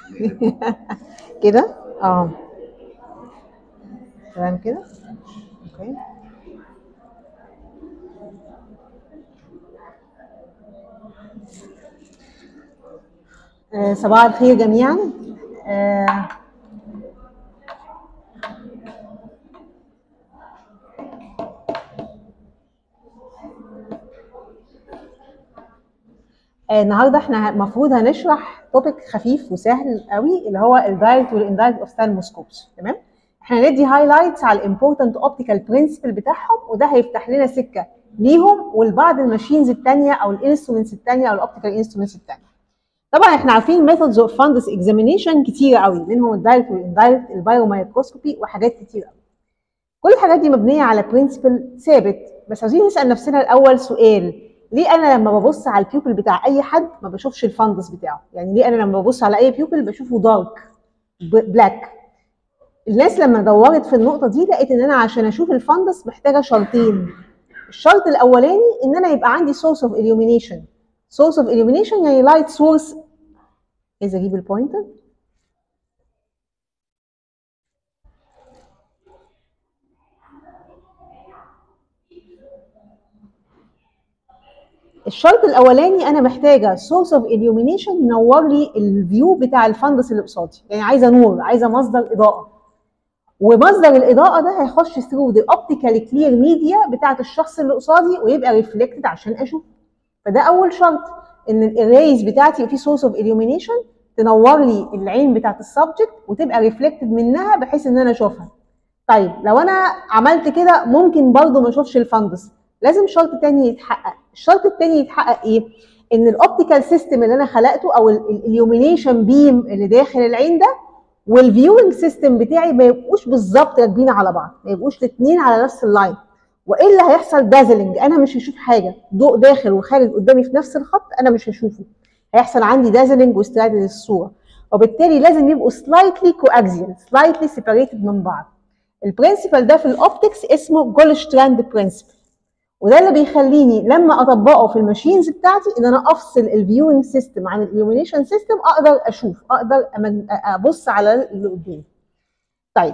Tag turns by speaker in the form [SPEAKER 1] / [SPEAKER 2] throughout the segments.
[SPEAKER 1] كده اه تمام كده اوكي آه، صباح الخير جميعا آه، آه، النهارده احنا المفروض هنشرح توبيك خفيف وسهل قوي اللي هو الدايركت والاندايركت اوفتالموسكوبس تمام احنا ندي هايلايتس على الامبورتنت اوبتيكال برنسبل بتاعهم وده هيفتح لنا سكه ليهم ولبعض الماشينز الثانيه او الانسترومنتس الثانيه او الاوبتيكال انسترومنتس الثانيه طبعا احنا عارفين ميثودز اوف فاندس اكزامينيشن كتير قوي منهم الدايركت والاندايركت البايومايكروسكوبي وحاجات كتير قوي كل الحاجات دي مبنيه على برنسبل ثابت بس عايزين نسال نفسنا الاول سؤال ليه انا لما ببص على البيوبل بتاع اي حد ما بشوفش الفندس بتاعه يعني ليه انا لما ببص على اي بيوبل بشوفه دارك بلاك الناس لما دورت في النقطه دي لقيت ان انا عشان اشوف الفندس محتاجه شرطين الشرط الاولاني ان انا يبقى عندي سورس اوف illumination سورس اوف illumination يعني لايت سورس عايز اجيب البوينتر الشرط الاولاني انا محتاجه سورس اوف illumination ينور لي الفيو بتاع الفندس اللي قصادي يعني عايزه نور عايزه مصدر اضاءه ومصدر الاضاءه ده هيخش ثرو ذا اوبتيكال كلير ميديا بتاعه الشخص اللي قصادي ويبقى ريفلكتد عشان اشوف فده اول شرط ان الاريز بتاعتي في سورس اوف illumination تنور لي العين بتاعه السبجكت وتبقى ريفلكتد منها بحيث ان انا اشوفها طيب لو انا عملت كده ممكن برضو ما اشوفش الفندس لازم شرط تاني يتحقق الشرط التاني يتحقق ايه ان الاوبتيكال سيستم اللي انا خلقته او الاليومينيشن بيم اللي داخل العين ده والفيوينج سيستم بتاعي ما يبقوش بالظبط راكبين على بعض ما يبقوش الاثنين على نفس اللاين والا هيحصل دازلنج انا مش هشوف حاجه ضوء داخل وخارج قدامي في نفس الخط انا مش هشوفه هيحصل عندي دازلنج واستعاده للصوره وبالتالي لازم يبقوا سلايتلي كواكزيال سلايتلي سيبريتد من بعض البرنسبل ده في الاوبتكس اسمه جولشتراند برنسبل وده اللي بيخليني لما اطبقه في الماشينز بتاعتي ان انا افصل الفيوينج سيستم عن الاليومينيشن سيستم اقدر اشوف اقدر ابص على اللي قدامي. طيب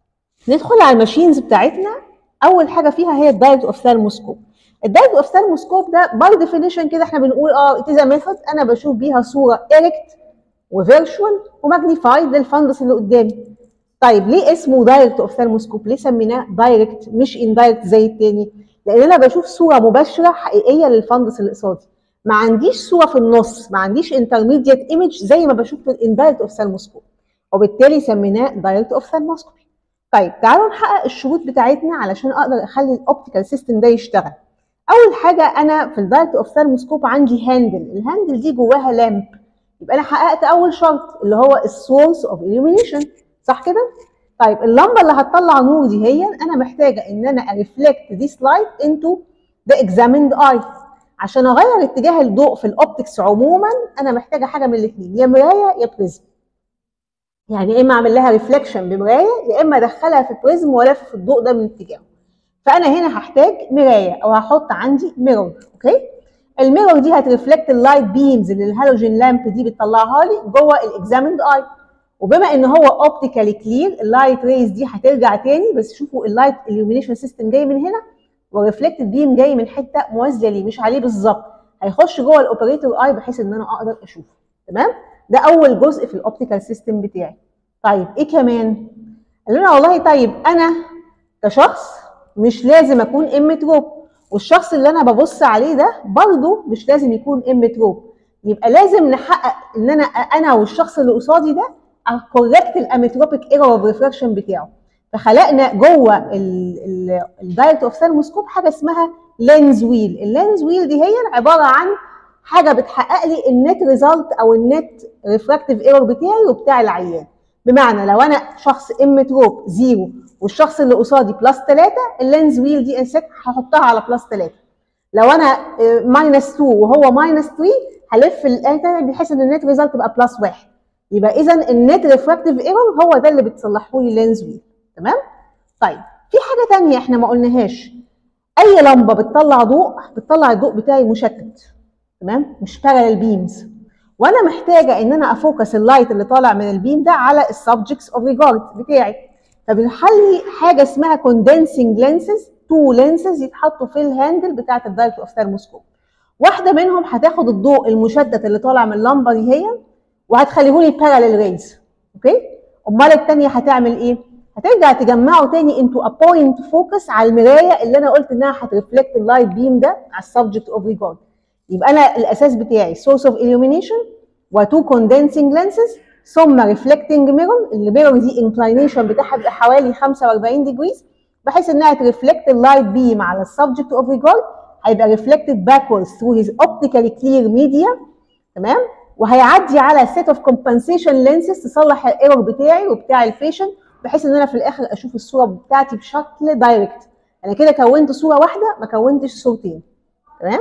[SPEAKER 1] ندخل على الماشينز بتاعتنا اول حاجه فيها هي الدايركت اوفتالموسكوب. الدايركت اوفتالموسكوب ده باي ديفينيشن كده احنا بنقول اه ات ميثود انا بشوف بيها صوره ايركت وفيرشوال وماجنيفايد للفندس اللي قدامي. طيب ليه اسمه دايركت اوفتالموسكوب؟ ليه سميناه دايركت مش اندايركت زي التاني؟ لان انا بشوف صوره مباشره حقيقيه للفندس اللي قصادي ما عنديش صوره في النص ما عنديش انترميديت ايمج زي ما بشوف في الاندايركت اوفثالموسكوب وبالتالي سميناه دايركت اوفثالموسكوبي طيب تعالوا نحقق الشروط بتاعتنا علشان اقدر اخلي الاوبتيكال سيستم ده يشتغل اول حاجه انا في الدايركت اوفثالموسكوب عندي هاندل الهاندل دي جواها لامب يبقى انا حققت اول شرط اللي هو السورس اوف illumination صح كده طيب اللمبه اللي هتطلع نور دي هي انا محتاجه ان انا ارفلكت ذيس لايت انتو ذا اكزاميند اي عشان اغير اتجاه الضوء في الاوبتكس عموما انا محتاجه حاجه من الاثنين يا مرايه يا بريزم يعني يا اما اعمل لها ريفلكشن بمرايه يا اما ادخلها في بريزم والف الضوء ده من اتجاهه فانا هنا هحتاج مرايه او هحط عندي ميرور اوكي الميرور دي هترفلكت اللايت بيمز اللي الهالوجين لامب دي بتطلعها لي جوه الاكزاميند اي وبما ان هو اوبتيكالي كلير اللايت ريز دي هترجع تاني بس شوفوا اللايت illumination سيستم جاي من هنا وريفلكتد بيم جاي من حته موازيه ليه مش عليه بالظبط هيخش جوه الاوبريتور اي بحيث ان انا اقدر اشوفه تمام ده اول جزء في الاوبتيكال سيستم بتاعي طيب ايه كمان قال لنا والله طيب انا كشخص مش لازم اكون امتروب والشخص اللي انا ببص عليه ده برضه مش لازم يكون امتروب يبقى لازم نحقق ان انا انا والشخص اللي قصادي ده كوركت الاميتروبيك ايرور اوف ريفراكشن بتاعه فخلقنا جوه الدايركت اوفثالموسكوب حاجه اسمها لينز ويل اللينز ويل دي هي عباره عن حاجه بتحقق لي النت ريزلت او النت ريفراكتيف ايرور بتاعي وبتاع العيان بمعنى لو انا شخص امتروب زيرو والشخص اللي قصادي بلس 3 اللينز ويل دي انسيت هحطها على بلس 3 لو انا ماينس 2 وهو ماينس 3 هلف الان بحيث ان النت ريزلت تبقى بلس 1 يبقى اذا النت ريفراكتيف ايرور هو ده اللي بتصلحه لي لينز ويل تمام طيب في حاجه ثانيه احنا ما قلناهاش اي لمبه بتطلع ضوء بتطلع الضوء بتاعي مشتت تمام مش بارالل بيمز وانا محتاجه ان انا افوكس اللايت اللي طالع من البيم ده على السبجكتس اوف ريجارد بتاعي فبنخلي حاجه اسمها كوندنسنج لينسز تو لينسز يتحطوا في الهاندل بتاعه الدايركت اوف ثيرموسكوب واحده منهم هتاخد الضوء المشتت اللي طالع من اللمبه دي هي وهتخليه لي باراليل ريز اوكي امال الثانيه هتعمل ايه هترجع تجمعه تاني انتو ا بوينت فوكس على المرايه اللي انا قلت انها هترفلكت اللايت بيم ده على السبجكت اوف ريجارد يبقى انا الاساس بتاعي سورس اوف illumination وتو كوندنسنج لينسز ثم ريفلكتنج ميرور الميرور دي انكلينيشن بتاعها بيبقى حوالي 45 ديجريز بحيث انها ترفلكت اللايت بيم على السبجكت اوف ريجارد هيبقى ريفلكتد باكوردز ثرو هيز اوبتيكالي كلير ميديا تمام وهيعدي على سيت اوف كومبنسيشن لينسز تصلح الايرور بتاعي وبتاع البيشنت بحيث ان انا في الاخر اشوف الصوره بتاعتي بشكل دايركت انا كده كونت صوره واحده ما كونتش صورتين تمام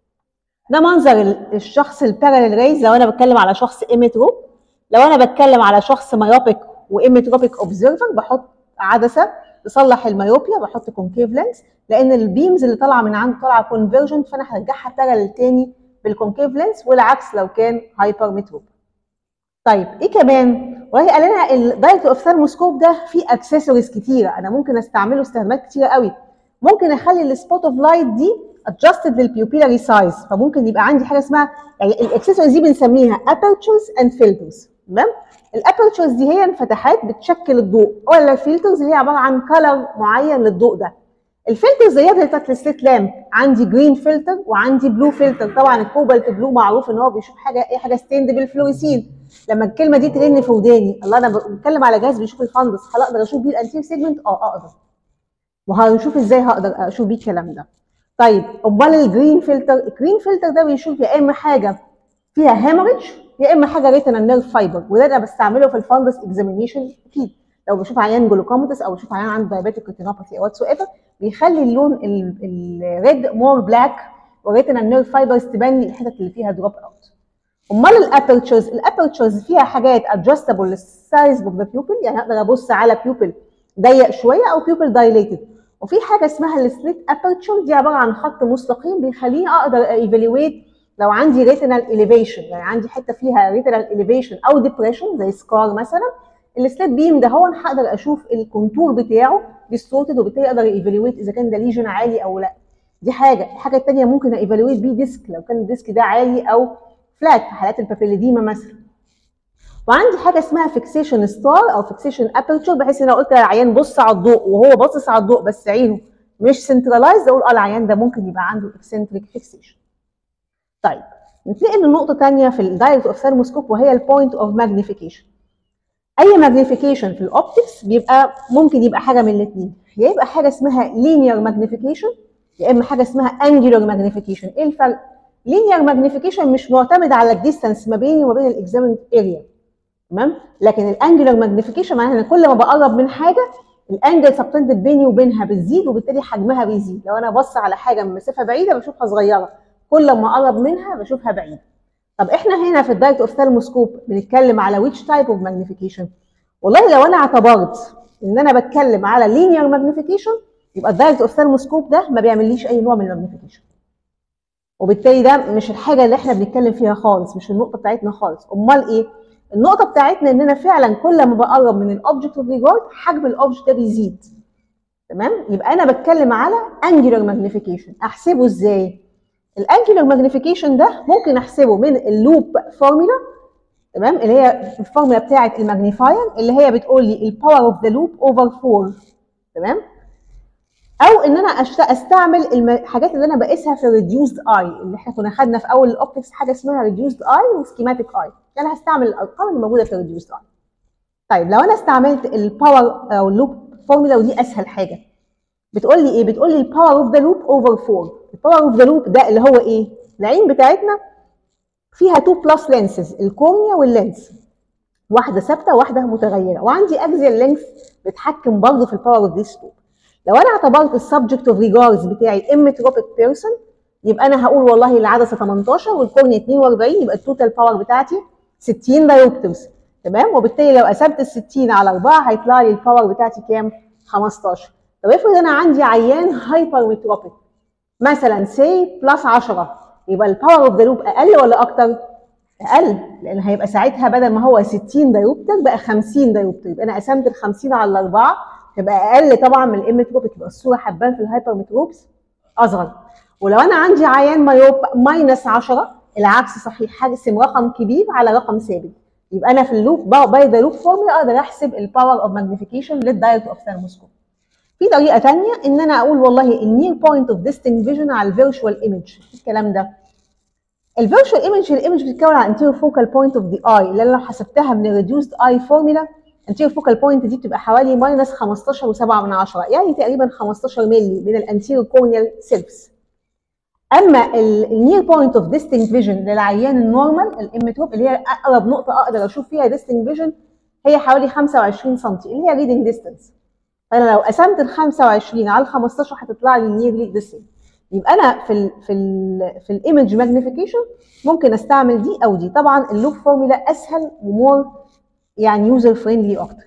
[SPEAKER 1] ده منظر الشخص الباراليل ريز لو انا بتكلم على شخص ايميتروب لو انا بتكلم على شخص مايوبيك وايميتروبيك اوبزرفر بحط عدسه تصلح المايوبيا بحط كونكيف لينس لان البيمز اللي طالعه من عنده طالعه كونفرجنت فانا هرجعها باراليل تاني بالكونكيف لينس والعكس لو كان هايبر متروب طيب ايه كمان والله قال لنا الدايركت اوف ثيرموسكوب ده فيه اكسسوارز كتيره انا ممكن استعمله استخدامات كتيره قوي ممكن اخلي السبوت اوف لايت دي ادجستد للبيوبيلاري سايز فممكن يبقى عندي حاجه اسمها يعني الاكسسوارز دي بنسميها ابرتشرز اند فلترز تمام الابرتشرز دي هي فتحات بتشكل الضوء ولا الفلترز اللي هي عباره عن كلر معين للضوء ده الفلترز هي بتاعت السليت لامب عندي جرين فلتر وعندي بلو فلتر طبعا الكوبالت بلو معروف ان هو بيشوف حاجه اي حاجه ستيند بالفلوريسين لما الكلمه دي ترن في وداني الله انا بتكلم على جهاز بيشوف الفندس هل اقدر اشوف بيه الانتير سيجمنت اه اقدر وهنشوف ازاي هقدر اشوف بيه الكلام ده طيب امال الجرين فلتر الجرين فلتر ده بيشوف يا اما حاجه فيها هيموريدج يا اما حاجه ريتنال نيرف فايبر وده انا بستعمله في الفندس اكزامينيشن اكيد لو بشوف عيان جلوكوماتس او بشوف عيان عنده دايابيتيك ريتينوباثي او واتس ايفر بيخلي اللون الريد مور بلاك والريتنال نيرف فايبرز تبان لي الحتت اللي فيها دروب اوت امال الابرتشرز الابرتشرز فيها حاجات ادجستبل للسايز اوف ذا بيوبل يعني اقدر ابص على بيوبل ضيق شويه او بيوبل دايليتد وفي حاجه اسمها السليت ابرتشر دي عباره عن خط مستقيم بيخليني اقدر ايفالويت لو عندي ريتنال اليفيشن يعني عندي حته فيها ريتنال اليفيشن او ديبريشن زي سكار مثلا السليت بيم ده هو انا هقدر اشوف الكونتور بتاعه ديستورتد وبالتالي اقدر ايفالويت اذا كان ده ليجن عالي او لا دي حاجه الحاجه الثانيه ممكن ايفالويت بيه ديسك لو كان الديسك ده عالي او فلات في حالات البابيليديما مثلا وعندي حاجه اسمها فيكسيشن ستار او فيكسيشن ابرتشر بحيث ان انا قلت للعيان بص على الضوء وهو باصص على الضوء بس عينه مش سنترلايز اقول اه العيان ده ممكن يبقى عنده اكسنتريك فيكسيشن طيب نتنقل لنقطه ثانيه في الدايركت اوف ثيرموسكوب وهي البوينت اوف ماجنيفيكيشن اي ماجنيفيكيشن في الاوبتكس بيبقى ممكن يبقى حاجه من الاثنين يا يبقى حاجه اسمها لينير ماجنيفيكيشن يا اما حاجه اسمها انجلر ماجنيفيكيشن ايه الفرق لينير ماجنيفيكيشن مش معتمد على الديستانس ما بيني وما بين الاكزامنت اريا تمام لكن الانجلر ماجنيفيكيشن معناها ان كل ما بقرب من حاجه الانجل سبتندد بيني وبينها بتزيد وبالتالي حجمها بيزيد لو انا بص على حاجه من مسافه بعيده بشوفها صغيره كل ما اقرب منها بشوفها بعيده طب احنا هنا في الدايركت اوف ثيرموسكوب بنتكلم على ويتش تايب اوف ماجنيفيكيشن والله لو انا اعتبرت ان انا بتكلم على لينير ماجنيفيكيشن يبقى الدايركت اوف ثيرموسكوب ده ما بيعمليش اي نوع من الماجنيفيكيشن وبالتالي ده مش الحاجه اللي احنا بنتكلم فيها خالص مش النقطه بتاعتنا خالص امال ايه النقطه بتاعتنا ان انا فعلا كل ما بقرب من الاوبجكت اوف ريجارد حجم الاوبجكت ده بيزيد تمام يبقى انا بتكلم على انجلر ماجنيفيكيشن احسبه ازاي الانجلر ماجنيفيكيشن ده ممكن احسبه من اللوب فورمولا تمام اللي هي الفورمولا بتاعه الماجنيفاير اللي هي بتقول لي الباور اوف ذا لوب اوفر 4 تمام او ان انا استعمل الحاجات اللي انا بقيسها في الريديوسد اي اللي احنا كنا خدنا في اول الاوبتكس حاجه اسمها ريديوسد اي وسكيماتيك اي يعني هستعمل الارقام اللي موجوده في الريديوسد اي طيب لو انا استعملت الباور او اللوب فورمولا ودي اسهل حاجه بتقول لي ايه بتقول لي الباور اوف ذا لوب اوفر 4 الباور اوف ذا لوب ده اللي هو ايه العين بتاعتنا فيها تو بلس لينسز الكورنيا واللينس واحده ثابته واحده متغيره وعندي اكزيال لينس بتحكم برضه في الباور اوف ذيس لوب لو انا اعتبرت السبجكت اوف ريجاردز بتاعي امتروبيك بيرسون يبقى انا هقول والله العدسه 18 والكورنيا 42 يبقى التوتال باور بتاعتي 60 دايوبترز تمام وبالتالي لو قسمت ال 60 على 4 هيطلع لي الباور بتاعتي كام 15 طب افرض انا عندي عيان هايبر متروبيك مثلا سي بلس 10 يبقى الباور اوف ذا لوب اقل ولا اكتر اقل لان هيبقى ساعتها بدل ما هو 60 دايوبتر بقى 50 دايوبتر يبقى انا قسمت ال 50 على الاربعه تبقى اقل طبعا من الامتروبيك يبقى الصوره حبان في الهايبرمتروبس اصغر ولو انا عندي عيان مايوب ماينس 10 العكس صحيح هرسم رقم كبير على رقم ثابت يبقى انا في اللوب باي ذا لوب فورمولا اقدر احسب الباور اوف ماجنيفيكيشن للدايركت اوف ثيرموسكوب في طريقه ثانيه ان انا اقول والله النير بوينت اوف ديستنج فيجن على الفيرشوال ايمج الكلام ده الفيرشوال ايمج الايمج بتتكون على انتيرو فوكال بوينت اوف ذا اي اللي انا لو حسبتها من الريديوسد اي فورمولا انتيرو فوكال بوينت دي بتبقى حوالي ماينس 15 و7 من 10 يعني تقريبا 15 مللي من الانتيرو كورنيال سيلفز اما النير بوينت اوف ديستنج فيجن للعيان النورمال الامتروب اللي هي اقرب نقطه اقدر اشوف فيها ديستنج فيجن هي حوالي 25 سم اللي هي ريدنج ديستنس فانا لو قسمت ال 25 على ال 15 هتطلع لي نيرلي ديستنج يبقى انا في ال في ال في الايمج ماجنيفيكيشن ممكن استعمل دي او دي طبعا اللوب فورمولا اسهل ومور يعني يوزر فريندلي اكتر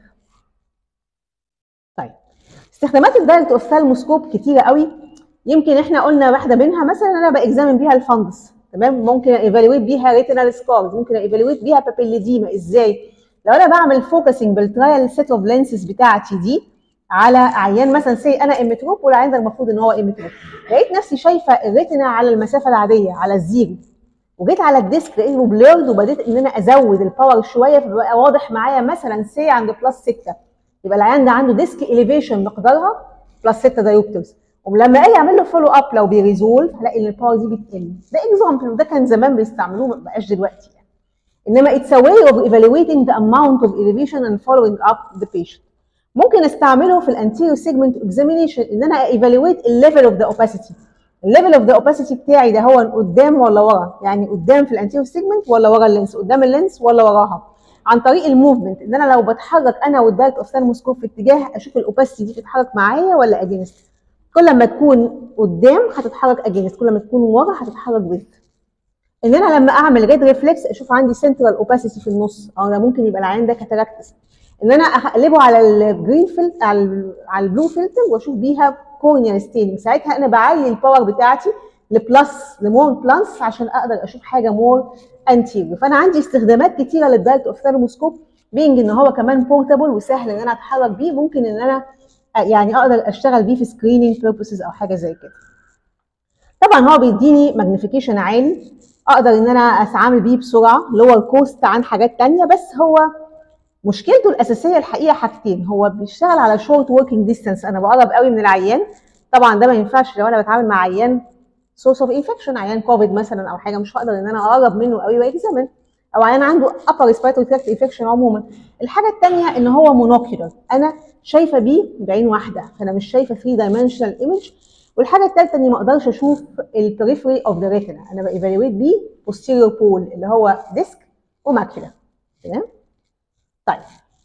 [SPEAKER 1] طيب استخدامات الدايركت اوفثالموسكوب كتيره قوي يمكن احنا قلنا واحده منها مثلا انا باكزامن بيها الفندس تمام ممكن ايفالويت بيها ريتينال سكارز ممكن ايفالويت بيها بابيليديما ازاي لو انا بعمل فوكسنج بالترايل سيت اوف لينسز بتاعتي دي على عيان مثلا سي انا امتروب والعيان ده المفروض ان هو امتروب لقيت نفسي شايفه الريتنا على المسافه العاديه على الزيرو وجيت على الديسك لقيته بليرد وبديت ان انا ازود الباور شويه فبقى واضح معايا مثلا سي عند بلس 6 يبقى العيان ده عنده ديسك اليفيشن مقدارها بلس 6 دايوبترز ولما اجي اعمل له فولو اب لو بيريزولف هلاقي ان الباور دي بتقل ده اكزامبل وده كان زمان بيستعملوه ما بقاش دلوقتي يعني انما اتس a way of evaluating the amount of elevation and following up the patient ممكن استعمله في الانتيريو سيجمنت اكزامينيشن ان انا ايفالويت الليفل اوف ذا اوباسيتي الليفل اوف ذا اوباسيتي بتاعي ده هو قدام ولا ورا يعني قدام في الانتيريو سيجمنت ولا ورا اللينس قدام اللينس ولا وراها عن طريق الموفمنت ان انا لو بتحرك انا والدايركت اوفثالموسكوب في اتجاه اشوف الاوباسيتي دي بتتحرك معايا ولا اجينست كل ما تكون قدام هتتحرك اجينست كل ما تكون ورا هتتحرك ويز ان انا لما اعمل ريد ريفلكس اشوف عندي سنترال اوباسيتي في النص او انا ممكن يبقى العين ده كاتاراكتس ان انا اقلبه على الجرين فلتر على على البلو فلتر واشوف بيها كورنيال ستيننج ساعتها انا بعلي الباور بتاعتي لبلس لمور بلس عشان اقدر اشوف حاجه مور انتيريور فانا عندي استخدامات كتيره للدايركت اوفثالموسكوب بينج ان هو كمان بورتابل وسهل ان انا اتحرك بيه ممكن ان انا يعني اقدر اشتغل بيه في سكريننج بيربسز او حاجه زي كده طبعا هو بيديني ماجنيفيكيشن عالي اقدر ان انا اتعامل بيه بسرعه لور كوست عن حاجات تانية بس هو مشكلته الاساسيه الحقيقه حاجتين هو بيشتغل على شورت وركينج ديستانس انا بقرب قوي من العيان طبعا ده ما ينفعش لو انا بتعامل مع عيان سورس اوف انفكشن عيان كوفيد مثلا او حاجه مش هقدر ان انا اقرب منه قوي واكزامن او عيان عنده upper respiratory tract infection عموما الحاجه الثانيه ان هو مونوكيولر انا شايفه بيه بعين واحده فانا مش شايفه 3 دايمنشنال ايمج والحاجه الثالثه اني ما اقدرش اشوف البريفري اوف ذا ريتنا انا بايفالويت بيه posterior بول اللي هو ديسك وماكيولا تمام طيب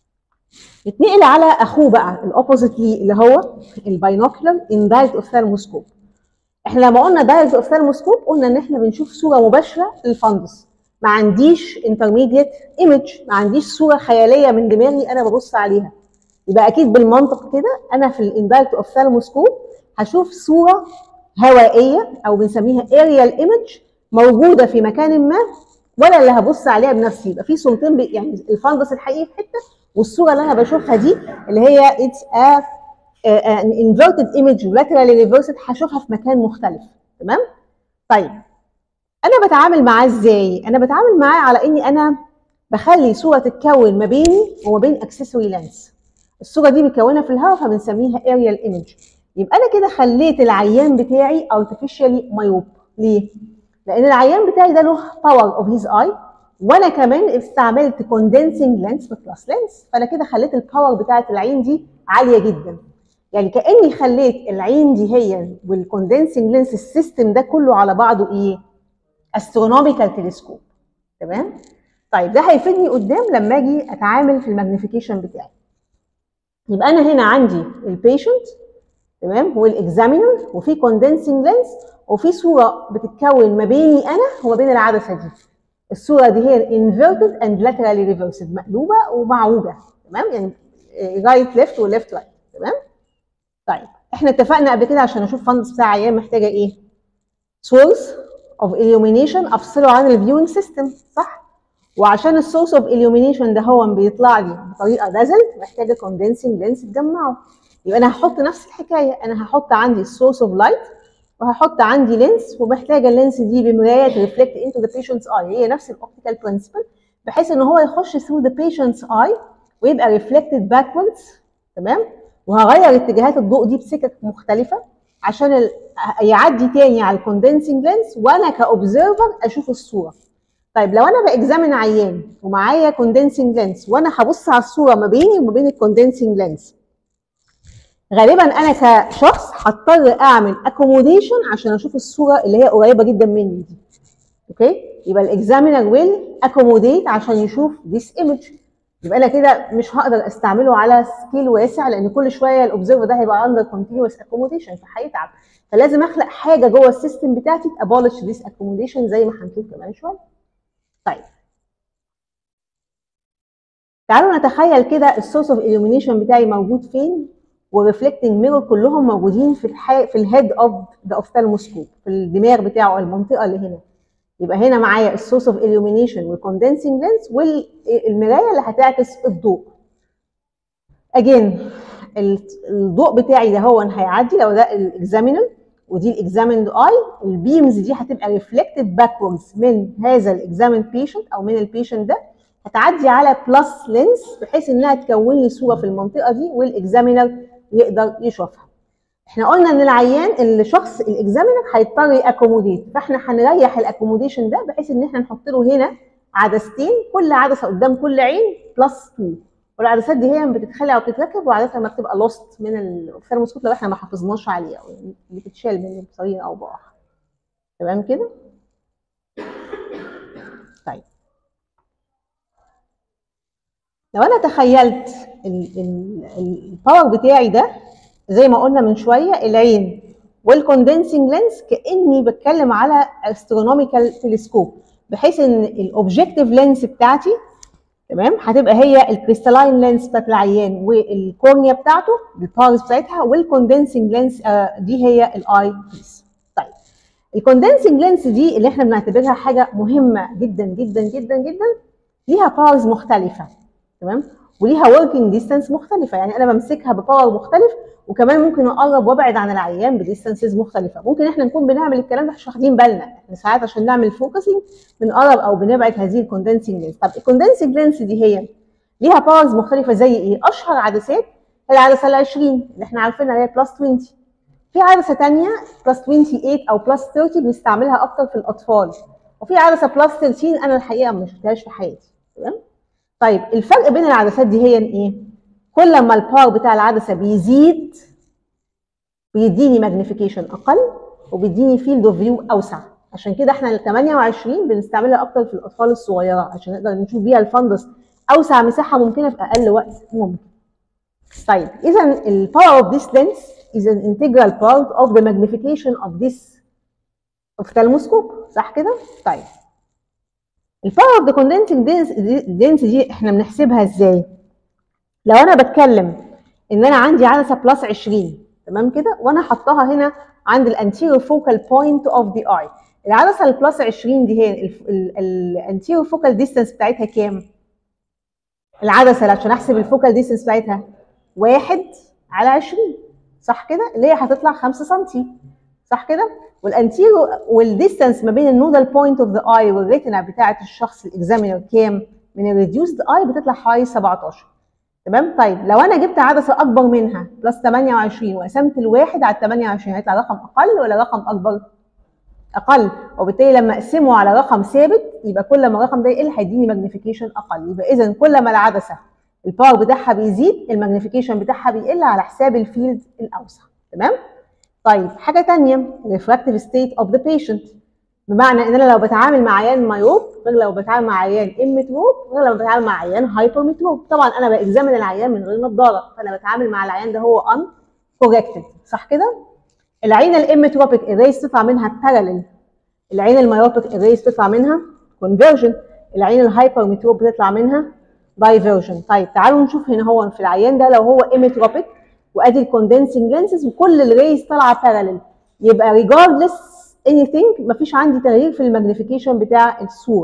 [SPEAKER 1] نتنقل على اخوه بقى الاوبوزيت ليه اللي هو الباينوكولار ان دايركت اوفثالموسكوب احنا لما قلنا دايركت اوفثالموسكوب قلنا ان احنا بنشوف صوره مباشره للفندس ما عنديش انترميديت ايمج ما عنديش صوره خياليه من دماغي انا ببص عليها يبقى اكيد بالمنطق كده انا في الاندايركت اوفثالموسكوب هشوف صوره هوائيه او بنسميها اريال ايمج موجوده في مكان ما ولا اللي هبص عليها بنفسي يبقى في صورتين يعني الفندس الحقيقي في حته والصوره اللي انا بشوفها دي اللي هي اتس ا ان انفيرتد ايمج لاترالي ريفرسد هشوفها في مكان مختلف تمام طيب انا بتعامل معاه ازاي انا بتعامل معاه على اني انا بخلي صوره تتكون ما بيني وما بين اكسسوري لينس الصوره دي مكونه في الهواء فبنسميها اريال ايمج يبقى انا كده خليت العيان بتاعي ارتفيشالي مايوب ليه لان العيان بتاعي ده له باور اوف هيز اي وانا كمان استعملت كوندنسنج لينس بلس لينس فانا كده خليت الباور بتاعت العين دي عاليه جدا يعني كاني خليت العين دي هي والكوندنسنج لينس السيستم ده كله على بعضه ايه استرونوميكال تلسكوب تمام طيب ده هيفيدني قدام لما اجي اتعامل في الماجنيفيكيشن بتاعي يبقى انا هنا عندي البيشنت تمام والاكزامينر وفي كوندنسنج لينس وفي صوره بتتكون ما بيني انا وما بين العدسه دي الصوره دي هي الانفيرتد اند لاترالي ريفرسد مقلوبه ومعوجه تمام يعني رايت ليفت وليفت رايت تمام طيب احنا اتفقنا قبل كده عشان اشوف فندس بتاع عيان محتاجه ايه سورس اوف illumination افصله عن الفيوينج سيستم صح وعشان السورس اوف illumination ده هو بيطلع لي بطريقه دازل محتاجه كوندنسنج لينس تجمعه يبقى انا هحط نفس الحكايه انا هحط عندي السورس اوف لايت وهحط عندي لينس ومحتاجه اللينس دي بمرايه ترفلكت انتو ذا بيشنتس اي هي نفس الاوبتيكال برنسبل بحيث ان هو يخش ثرو ذا بيشنتس اي ويبقى ريفلكتد باكوردز تمام وهغير اتجاهات الضوء دي بسكك مختلفه عشان ال... يعدي تاني على الكوندنسنج لينس وانا كاوبزرفر اشوف الصوره طيب لو انا باكزامن عيان ومعايا كوندنسنج لينس وانا هبص على الصوره ما بيني وما بين الكوندنسنج لينس غالبا انا كشخص هضطر اعمل اكوموديشن عشان اشوف الصوره اللي هي قريبه جدا مني دي اوكي يبقى الاكزامينر ويل اكوموديت عشان يشوف ذيس ايمج يبقى انا كده مش هقدر استعمله على سكيل واسع لان كل شويه الاوبزرفر ده هيبقى اندر كونتينوس اكوموديشن فهيتعب فلازم اخلق حاجه جوه السيستم بتاعتي تابولش ذيس اكوموديشن زي ما هنشوف كمان شويه طيب تعالوا نتخيل كده السورس اوف illumination بتاعي موجود فين وريفلكتنج ميرور كلهم موجودين في الح... في الهيد اوف ذا اوفتالموسكوب في الدماغ بتاعه المنطقه اللي هنا يبقى هنا معايا السورس اوف illumination والكوندنسنج لينس والمرايه اللي هتعكس الضوء اجين الضوء بتاعي ده هو هيعدي لو ده الاكزامينر ودي الاكزاميند اي البيمز دي هتبقى ريفلكتد باكوردز من هذا الاكزاميند بيشنت او من البيشنت ده هتعدي على بلس لينس بحيث انها تكون لي صوره في المنطقه دي والاكزامينر يقدر يشوفها احنا قلنا ان العيان الشخص الاكزامينر هيضطر ياكوموديت فاحنا هنريح الاكوموديشن ده بحيث ان احنا نحط له هنا عدستين كل عدسه قدام كل عين بلس 2 والعدسات دي هي بتتخلع وبتتركب وعادة ما بتبقى لوست من الثيرموسكوب لو احنا ما حافظناش عليها او يعني بتتشال من بطريقه او باخرى تمام كده طيب لو انا تخيلت الباور بتاعي ده زي ما قلنا من شويه العين والكوندنسنج لينس كاني بتكلم على استرونوميكال تلسكوب بحيث ان الاوبجكتيف لينس بتاعتي تمام هتبقى هي الكريستالاين لينس بتاعت العيان والكورنيا بتاعته الباورز بتاعتها والكوندنسنج لينس دي هي الاي بيس طيب الكوندنسنج لينس دي اللي احنا بنعتبرها حاجه مهمه جدا جدا جدا جدا ليها باورز مختلفه تمام وليها وركينج ديستانس مختلفه يعني انا بمسكها بباور مختلف وكمان ممكن اقرب وابعد عن العيان بديستانسز مختلفه ممكن احنا نكون بنعمل الكلام ده مش واخدين بالنا احنا ساعات عشان نعمل فوكسنج بنقرب او بنبعد هذه الكوندنسنج لينس طب الكوندنسنج لينس دي هي ليها باورز مختلفه زي ايه اشهر عدسات العدسه ال 20 اللي احنا عارفينها اللي هي بلس 20 في عدسه ثانيه بلس 28 او بلس 30 بنستعملها اكتر في الاطفال وفي عدسه بلس 13 انا الحقيقه ما شفتهاش في حياتي تمام طيب الفرق بين العدسات دي هي ايه كل ما الباور بتاع العدسه بيزيد بيديني ماجنيفيكيشن اقل وبيديني فيلد اوف فيو اوسع عشان كده احنا ال 28 بنستعملها اكتر في الاطفال الصغيره عشان نقدر نشوف بيها الفندس اوسع مساحه ممكنه في اقل وقت ممكن طيب اذا الباور اوف ذيس لينس is an integral part of the magnification of this ophthalmoscope صح كده؟ طيب الباور اوف ذا كوندنسنج لينس دي احنا بنحسبها ازاي؟ لو انا بتكلم ان انا عندي عدسه بلس 20 تمام كده وانا حطاها هنا عند الانتيريور فوكال بوينت اوف ذا اي العدسه البلس 20 دي هي الانتيريور فوكال ديستانس بتاعتها كام؟ العدسه عشان احسب الفوكال ديستانس بتاعتها واحد على 20 صح كده؟ اللي هي هتطلع 5 سم صح كده؟ والانتيرو والديستانس ما بين النودال بوينت اوف ذا اي والريتنا بتاعه الشخص الاكزامينر كام؟ من الريديوسد اي بتطلع حوالي 17 تمام؟ طيب لو انا جبت عدسه اكبر منها بلس 28 وقسمت الواحد على 28 هيطلع رقم اقل ولا رقم اكبر؟ اقل وبالتالي لما اقسمه على رقم ثابت يبقى كل ما الرقم ده يقل هيديني ماجنيفيكيشن اقل يبقى اذا كل ما العدسه الباور بتاعها بيزيد الماجنيفيكيشن بتاعها بيقل على حساب الفيلد الاوسع تمام؟ طيب حاجه ثانيه refractive state of the patient بمعنى ان انا لو بتعامل مع عيان مايوب غير لو بتعامل مع عيان امتروب غير لو بتعامل مع عيان هايبرمتروب طبعا انا باكزامن العيان من غير نظاره فانا بتعامل مع العيان ده هو ان كوركتد صح كده العين الامتروبيك الريس تطلع منها باراليل العين المايوبيك الريس تطلع منها كونفرجن العين الهايبرمتروب بتطلع منها دايفرجن طيب تعالوا نشوف هنا هو في العيان ده لو هو امتروبيك وادي الكوندنسنج لينسز وكل الريز طالعه باراليل يبقى ريجاردلس اني ثينج مفيش عندي تغيير في الماجنيفيكيشن بتاع الصوره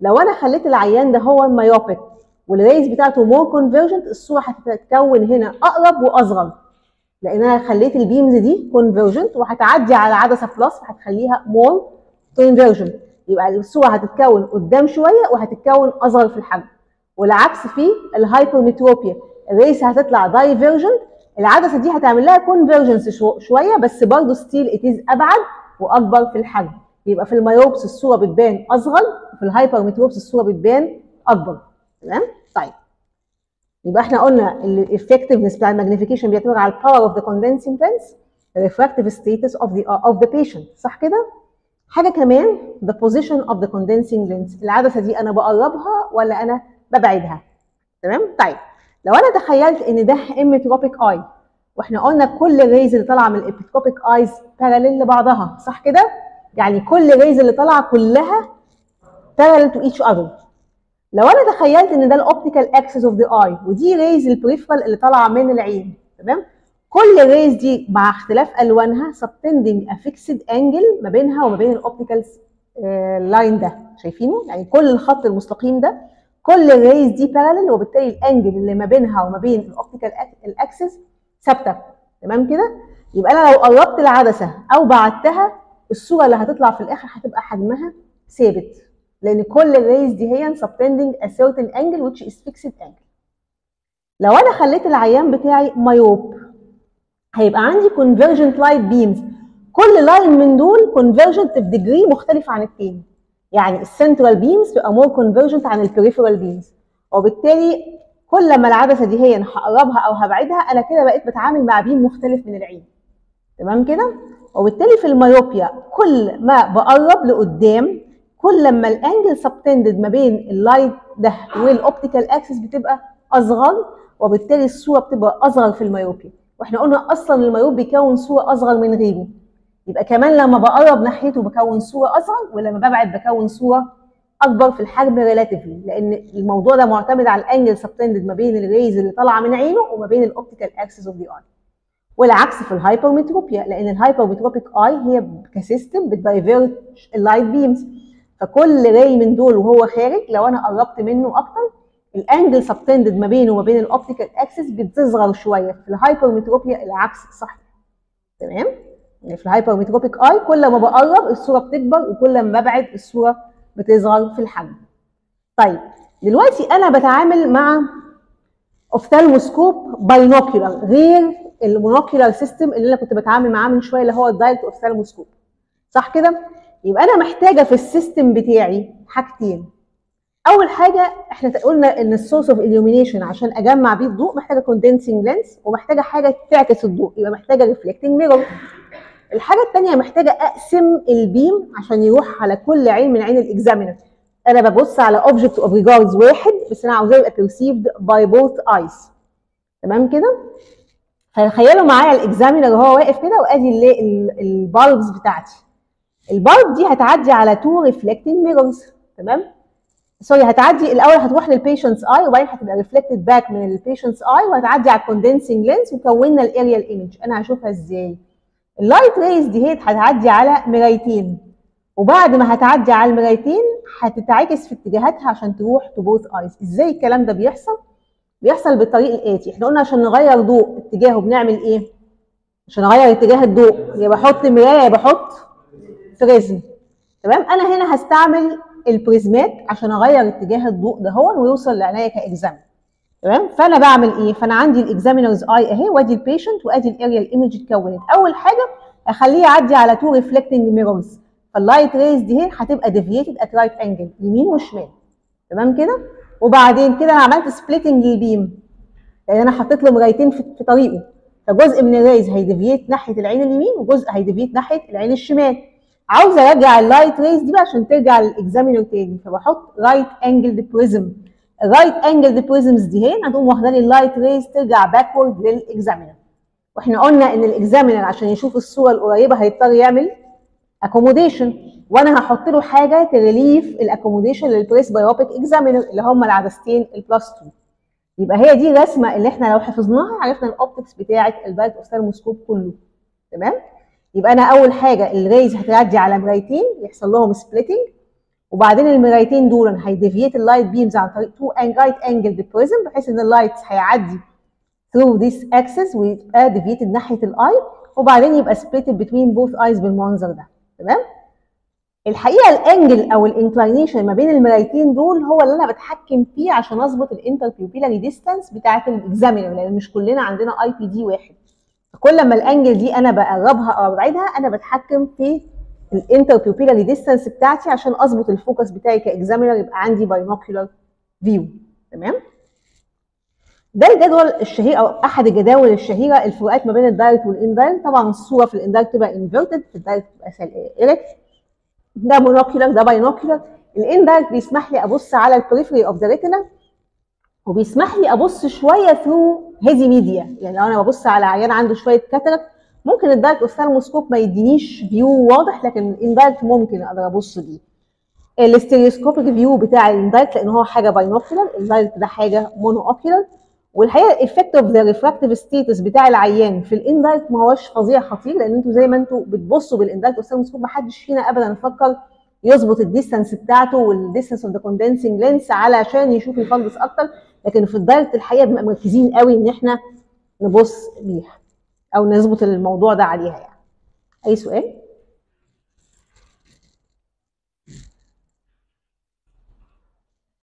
[SPEAKER 1] لو انا خليت العيان ده هو المايوبيك والريز بتاعته مور كونفرجنت الصوره هتتكون هنا اقرب واصغر لان انا خليت البيمز دي كونفرجنت وهتعدي على عدسه بلس وهتخليها مور كونفرجنت يبقى الصوره هتتكون قدام شويه وهتتكون اصغر في الحجم والعكس في الهايبرميتروبيا الريس هتطلع دايفرجنت العدسه دي هتعمل لها كونفرجنس شويه بس برضه ستيل اتيز ابعد واكبر في الحجم يبقى في المايوبس الصوره بتبان اصغر وفي الهايبرميتروبس الصوره بتبان اكبر تمام طيب يبقى احنا قلنا الافكتفنس بتاع الماجنيفيكيشن بيعتمد على الباور اوف ذا كوندنسنج لينس refractive status of the of the patient صح كده؟ حاجه كمان the position of the condensing lens العدسه دي انا بقربها ولا انا ببعدها تمام؟ طيب لو انا تخيلت ان ده اميتروبيك اي واحنا قلنا كل الريز اللي طالعه من الابيتروبيك ايز باراليل لبعضها صح كده؟ يعني كل الريز اللي طالعه كلها parallel to each other لو انا تخيلت ان ده الاوبتيكال اكسس اوف ذا اي ودي ريز البريفرال اللي طالعه من العين تمام كل الريز دي مع اختلاف الوانها سبتندنج افيكسد انجل ما بينها وما بين الاوبتيكال لاين ده شايفينه يعني كل الخط المستقيم ده كل الريز دي بارالل وبالتالي الانجل اللي ما بينها وما بين الاوبتيكال الاكسس ثابته تمام كده يبقى انا لو قربت العدسه او بعدتها الصوره اللي هتطلع في الاخر هتبقى حجمها ثابت لان كل الريز دي هي subtending a certain angle which is fixed angle لو انا خليت العيان بتاعي مايوب هيبقى عندي convergent light beams كل لاين من دول convergent بديجري مختلف عن التاني يعني السنترال بيمز تبقى more convergent عن البريفرال بيمز وبالتالي كل ما العدسه دي هي هقربها او هبعدها انا كده بقيت بتعامل مع بيم مختلف من العين تمام كده وبالتالي في المايوبيا كل ما بقرب لقدام كل ما الانجل سبتندد ما بين اللايت ده والاوبتيكال اكسس بتبقى اصغر وبالتالي الصوره بتبقى اصغر في المايوبيا واحنا قلنا اصلا المايوب بيكون صوره اصغر من غيره يبقى كمان لما بقرب ناحيته بكون صوره اصغر ولما ببعد بكون صوره اكبر في الحجم ريلاتيفلي لان الموضوع ده معتمد على الانجل سبتندد ما بين الريز اللي طالعه من عينه وما بين الاوبتيكال اكسس اوف ذا اي والعكس في الهايبرميتروبيا لان الهايبرميتروبيك اي هي كسيستم بتدايفيرت اللايت بيمز فكل راي من دول وهو خارج لو انا قربت منه اكتر الانجل سبتندد ما بينه وما بين الاوبتيكال اكسس بتصغر شويه في الهايبرميتروبيا العكس صح تمام يعني في الهايبرميتروبيك اي كل ما بقرب الصوره بتكبر وكل ما ببعد الصوره بتصغر في الحجم طيب دلوقتي انا بتعامل مع اوفثالموسكوب باينوكيولار غير المونوكيولار سيستم اللي انا كنت بتعامل معاه من شويه اللي هو الدايركت اوفثالموسكوب صح كده يبقى انا محتاجه في السيستم بتاعي حاجتين اول حاجه احنا قلنا ان السورس اوف illumination عشان اجمع بيه الضوء محتاجه كوندنسنج لينس ومحتاجه حاجه تعكس الضوء يبقى محتاجه ريفلكتنج ميرور الحاجه الثانيه محتاجه اقسم البيم عشان يروح على كل عين من عين الاكزامينر انا ببص على اوبجكت اوف ريجاردز واحد بس انا عاوزاه يبقى perceived باي بوث ايز تمام كده فتخيلوا معايا الاكزامينر وهو واقف كده وادي البالبز بتاعتي البالب دي هتعدي على تو ريفلكتنج ميرورز تمام سوري هتعدي الاول هتروح للبيشنتس اي وبعدين هتبقى ريفلكتد باك من البيشنتس اي وهتعدي على الكوندنسنج لينس وكونا الاريال ايمج انا هشوفها ازاي اللايت ريز دي هي هتعدي على مرايتين وبعد ما هتعدي على المرايتين هتتعكس في اتجاهاتها عشان تروح تو بوث ايز ازاي الكلام ده بيحصل بيحصل بالطريق الاتي احنا قلنا عشان نغير ضوء اتجاهه بنعمل ايه عشان اغير اتجاه الضوء يا بحط مرايه يا بحط بريزم تمام انا هنا هستعمل البريزمات عشان اغير اتجاه الضوء ده هو ويوصل لعينيا كاكزام تمام فانا بعمل ايه فانا عندي الاكزامينرز اي اهي وادي البيشنت وادي الاريال ايمج اتكونت اول حاجه اخليه يعدي على تو ريفلكتنج ميرورز فاللايت ريز دي هي هتبقى ديفييتد ات رايت انجل يمين وشمال تمام كده وبعدين كده انا عملت سبليتنج للبيم لان انا حطيت له مرايتين في, في طريقه فجزء من الريز هيديفييت ناحيه العين اليمين وجزء هيديفييت ناحيه العين الشمال عاوزه ارجع اللايت ريز دي بقى عشان ترجع للاكزامينر تاني فبحط رايت انجل بريزم الرايت انجل بريزمز دي هنا هتقوم واخده لي اللايت ريز ترجع باكورد للاكزامينر واحنا قلنا ان الاكزامينر عشان يشوف الصوره القريبه هيضطر يعمل اكوموديشن وانا هحط له حاجه تريليف الاكوموديشن للبريس بايوبيك اكزامينر اللي هم العدستين البلس 2 يبقى هي دي الرسمه اللي احنا لو حفظناها عرفنا الاوبتكس بتاعه الدايركت اوفثالموسكوب كله تمام يبقى انا اول حاجه الريز هتعدي على مرايتين يحصل لهم سبليتنج وبعدين المرايتين دول هيديفيت اللايت بيمز عن طريق تو رايت انجل بريزم بحيث ان اللايت هيعدي through this axis ويبقى ديفيتد ناحيه الاي وبعدين يبقى سبليتد بتوين بوث ايز بالمنظر ده تمام الحقيقه الانجل او الانكلينيشن ما بين المرايتين دول هو اللي انا بتحكم فيه عشان اظبط الانتربيوبيلاري ديستانس بتاعه الاكزامينر لان مش كلنا عندنا اي بي دي واحد كل ما الانجل دي انا بقربها او ابعدها انا بتحكم في الانتربيوبيلاري ديستانس بتاعتي عشان اظبط الفوكس بتاعي كاكزامينر يبقى عندي باينوكيولار فيو تمام ده الجدول الشهير او احد الجداول الشهيره الفروقات ما بين الدايركت والاندايركت طبعا الصوره في الاندايركت تبقى انفيرتد في الدايركت تبقى ايركت ده مونوكيولار ده باينوكيولار الاندايركت بيسمح لي ابص على البريفري اوف ذا ريتنا وبيسمح لي ابص شويه ثرو هيزي ميديا يعني لو انا ببص على عيان عنده شويه كاتراكت ممكن الدايركت اوفثالموسكوب ما يدينيش فيو واضح لكن الاندايركت ممكن اقدر ابص بيه الاستيريوسكوبيك فيو بتاع الاندايركت لان هو حاجه باينوكيولار الدايركت ده حاجه مونو اوكيولار والحقيقه الايفكت اوف ذا ريفراكتيف ستيتس بتاع العيان في الاندايركت ما هوش فظيع خطير لان انتوا زي ما انتوا بتبصوا بالاندايركت اوفثالموسكوب ما حدش فينا ابدا فكر يظبط الديستانس بتاعته والديستانس اوف ذا كوندنسنج لينس علشان يشوف الفندس اكتر لكن في الدايركت الحقيقه بنبقى مركزين قوي ان احنا نبص بيها او نظبط الموضوع ده عليها يعني اي سؤال